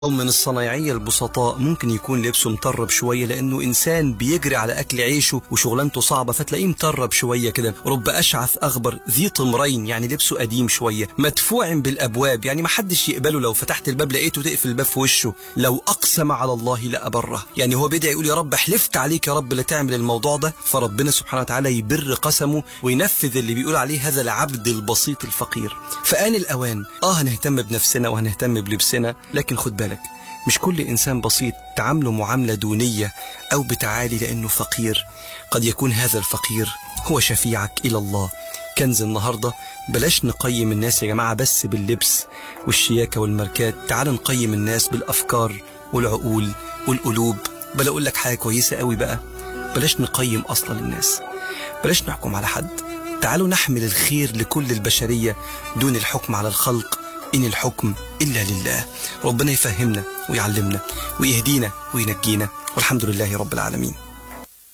أو من الصنايعية البسطاء ممكن يكون لبسه مطرب شوية لأنه إنسان بيجري على أكل عيشه وشغلانته صعبة فتلاقيه مطرب شوية كده رب أشعث أغبر ذي طمرين يعني لبسه قديم شوية مدفوع بالأبواب يعني ما حدش يقبله لو فتحت الباب لقيته تقفل الباب في وشه لو أقسم على الله لأبره يعني هو بدأ يقول يا رب حلفت عليك يا رب لا تعمل الموضوع ده فربنا سبحانه وتعالى يبر قسمه وينفذ اللي بيقول عليه هذا العبد البسيط الفقير فآن الأوان آه هنهتم بنفسنا وهنهتم بلبسنا لكن خد بالك مش كل إنسان بسيط تعامله معاملة دونية أو بتعالي لأنه فقير قد يكون هذا الفقير هو شفيعك إلى الله كنز النهاردة بلاش نقيم الناس يا جماعة بس باللبس والشياكة والماركات تعال نقيم الناس بالأفكار والعقول والقلوب بل أقول لك حاجة كويسة قوي بقى بلاش نقيم أصلا الناس بلاش نحكم على حد تعالوا نحمل الخير لكل البشرية دون الحكم على الخلق إن الحكم إلا لله ربنا يفهمنا ويعلمنا ويهدينا وينجينا والحمد لله رب العالمين